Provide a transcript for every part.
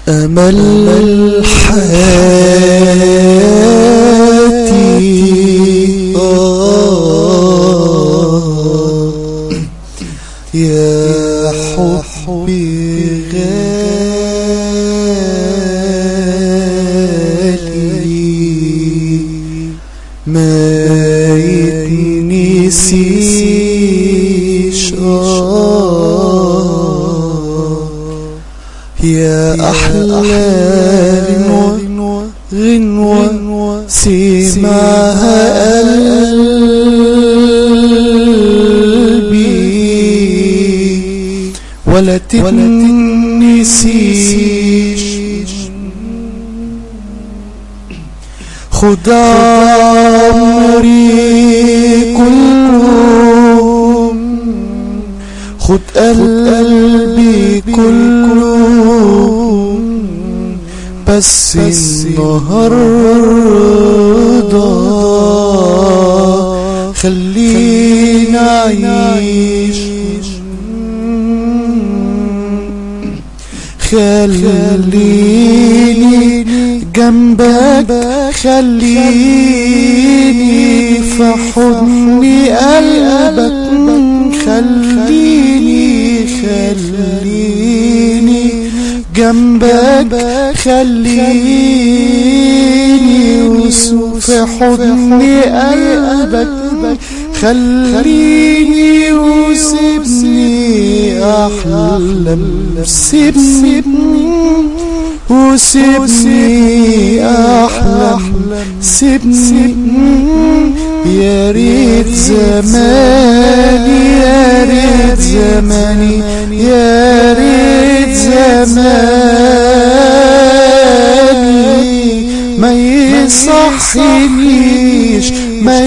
أمل حياتي آه يا حبي غالي ما يتنسيش آه يا أحلى غنوة غنوة سمعها قلبي ولا تتنسيش خد عمري كله خد قلبي كله بس النهارده خلينا أعيش خليني جنبك خليني في حضن قلبك خليني خليني جنبك خليني وسوف في حضن قلبك خليني وسيبني احلم سيبني وسيبني احلم سيبني يا ريت زماني يا ريت زماني يا ريت زماني ما يصحنيش ما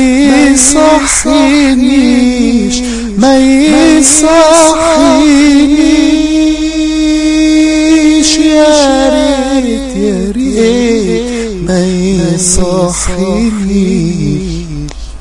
يصحنيش ما يصحنيش يا ريت يا ريت ما يصحنيش